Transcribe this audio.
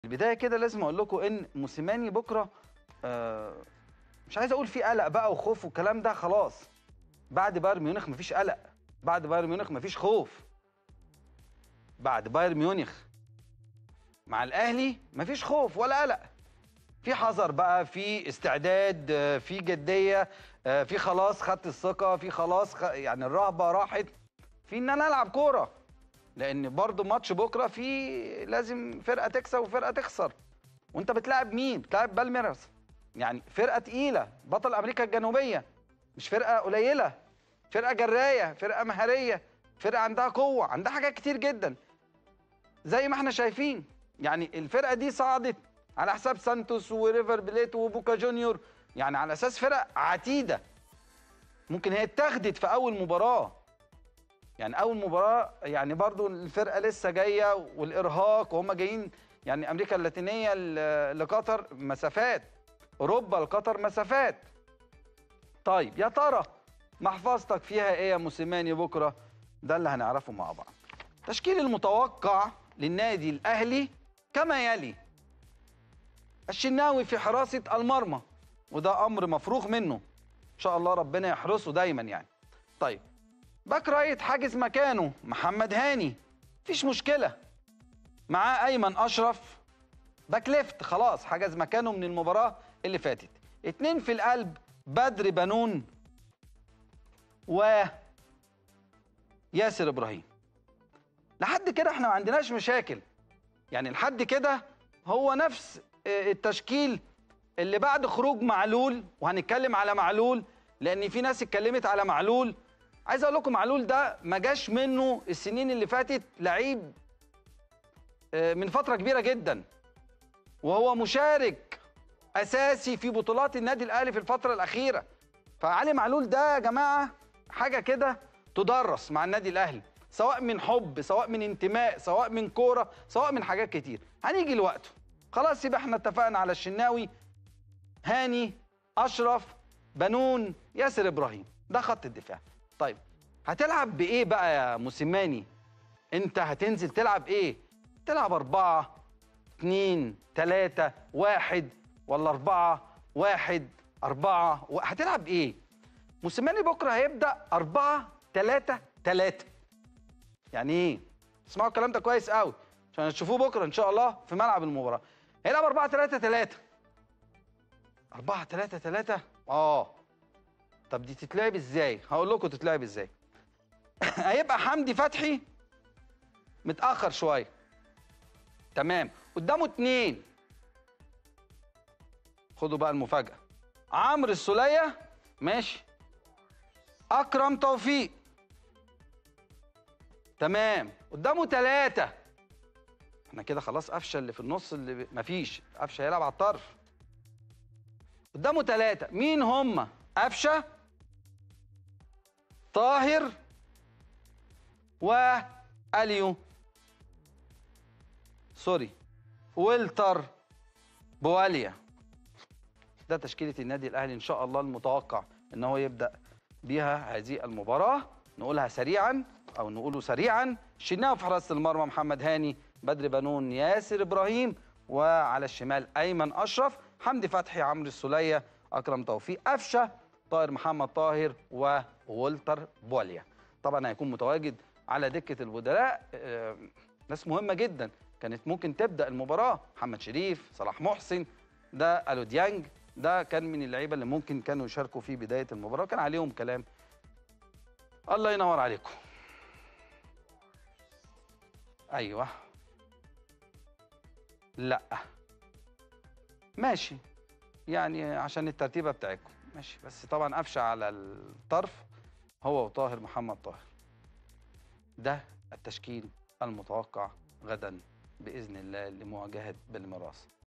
البدايه كده لازم اقول لكم ان موسيماني بكره آه مش عايز اقول في قلق بقى وخوف والكلام ده خلاص بعد بايرن ميونخ مفيش قلق بعد بايرن ميونخ مفيش خوف بعد بايرن ميونخ مع الاهلي مفيش خوف ولا قلق في حذر بقى في استعداد آه، في جديه آه، في خلاص خدت الثقه في خلاص خ... يعني الرهبه راحت في ان انا العب كوره لان برضو ماتش بكره في لازم فرقه تكسب وفرقه تخسر وانت بتلاعب مين بتلاعب بالميراس يعني فرقه تقيله بطل امريكا الجنوبيه مش فرقه قليله فرقه جرايه فرقه مهاريه فرقه عندها قوه عندها حاجات كتير جدا زي ما احنا شايفين يعني الفرقه دي صعدت على حساب سانتوس وريفر بليت وبوكا جونيور يعني على اساس فرق عتيده ممكن هي اتاخدت في اول مباراه يعني اول مباراه يعني برضو الفرقه لسه جايه والارهاق وهم جايين يعني امريكا اللاتينيه ل- لقطر مسافات اوروبا لقطر مسافات طيب يا ترى محفظتك فيها ايه يا موسيماني بكره ده اللي هنعرفه مع بعض تشكيل المتوقع للنادي الاهلي كما يلي الشناوي في حراسه المرمى وده امر مفروغ منه ان شاء الله ربنا يحرسه دايما يعني طيب باك رايت حاجز مكانه محمد هاني مفيش مشكله معاه ايمن اشرف باك ليفت خلاص حجز مكانه من المباراه اللي فاتت اتنين في القلب بدر بنون و ياسر ابراهيم لحد كده احنا ما عندناش مشاكل يعني لحد كده هو نفس آه، التشكيل اللي بعد خروج معلول وهنتكلم على معلول لان في ناس اتكلمت على معلول عايز اقول لكم معلول ده ما جاش منه السنين اللي فاتت لعيب آه، من فتره كبيره جدا وهو مشارك اساسي في بطولات النادي الاهلي في الفتره الاخيره فعلي معلول ده يا جماعه حاجه كده تدرس مع النادي الاهلي سواء من حب سواء من انتماء سواء من كوره سواء من حاجات كتير هنيجي لوقته خلاص يبقى احنا اتفقنا على الشناوي هاني اشرف بنون ياسر ابراهيم ده خط الدفاع طيب هتلعب بايه بقى يا موسيماني انت هتنزل تلعب ايه تلعب أربعة اتنين تلاتة واحد ولا أربعة واحد أربعة و... هتلعب ايه موسيماني بكرة هيبدأ أربعة تلاتة تلاتة يعني ايه اسمعوا الكلام ده كويس قوي عشان تشوفوه بكرة إن شاء الله في ملعب المباراة هيلعب أربعة تلاتة تلاتة أربعة تلاتة تلاتة اه طب دي تتلعب ازاي هقول لكم تتلعب ازاي هيبقى حمدي فتحي متاخر شويه تمام قدامه اتنين خدوا بقى المفاجاه عمرو السوليه ماشي اكرم توفيق تمام قدامه ثلاثة احنا كده خلاص قفشه اللي في النص اللي ب... مفيش قفشه هيلعب على الطرف قدامه ثلاثة مين هم قفشه طاهر واليو سوري ويلتر بواليا ده تشكيله النادي الاهلي ان شاء الله المتوقع ان هو يبدا بيها هذه المباراه نقولها سريعا او نقوله سريعا شناوي في حراسه المرمى محمد هاني بدر بنون ياسر ابراهيم وعلى الشمال ايمن اشرف حمدي فتحي عمرو السوليه اكرم توفيق قفشه طاهر محمد طاهر وولتر بواليا طبعا هيكون متواجد على دكه البدلاء آه، ناس مهمه جدا كانت ممكن تبدا المباراه محمد شريف صلاح محسن ده الو ديانج ده كان من اللعيبه اللي ممكن كانوا يشاركوا في بدايه المباراه كان عليهم كلام الله ينور عليكم ايوه لا ماشي يعني عشان الترتيبه بتاعتكم ماشي بس طبعا قفشه على الطرف هو وطاهر محمد طاهر ده التشكيل المتوقع غدا باذن الله لمواجهه بالميراث